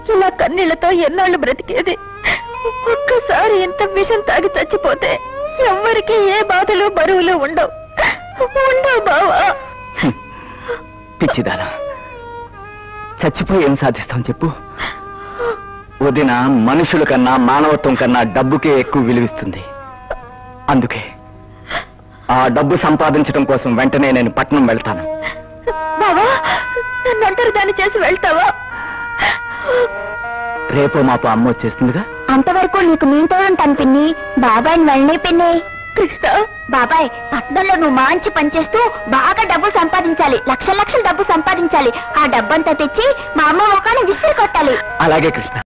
ఇలా కన్నీళ్లతో ఎన్నాళ్ళు బ్రతికేది ఒక్కసారి ఇంత విషం తాగి చచ్చిపోతే ఎవ్వరికి ఏ బాధలు బరువులు ఉండవు ఉండవు బావా పిచ్చిదానా చచ్చిపోయి ఏం సాధిస్తాం చెప్పు వదిన మనుషుల కన్నా మానవత్వం కన్నా డబ్బుకే ఎక్కువ విలువిస్తుంది అందుకే ఆ డబ్బు సంపాదించడం కోసం వెంటనే నేను పట్నం వెళ్తాను బావా నన్ను ఒంటరి దాన్ని చేసి వెళ్తావా రేపో మాపో అమ్మ వచ్చేస్తుందిగా అంతవరకు నీకు మీతో ఉంటాను పిన్ని బాబాయ్ వెళ్ళనే పిన్ని కృష్ణ బాబాయ్ పట్నంలో నువ్వు మంచి పనిచేస్తూ బాగా డబ్బు సంపాదించాలి లక్షల లక్షల డబ్బు సంపాదించాలి ఆ డబ్బంతా తెచ్చి మా అమ్మ ఒకని విసిరి కొట్టాలి అలాగే కృష్ణ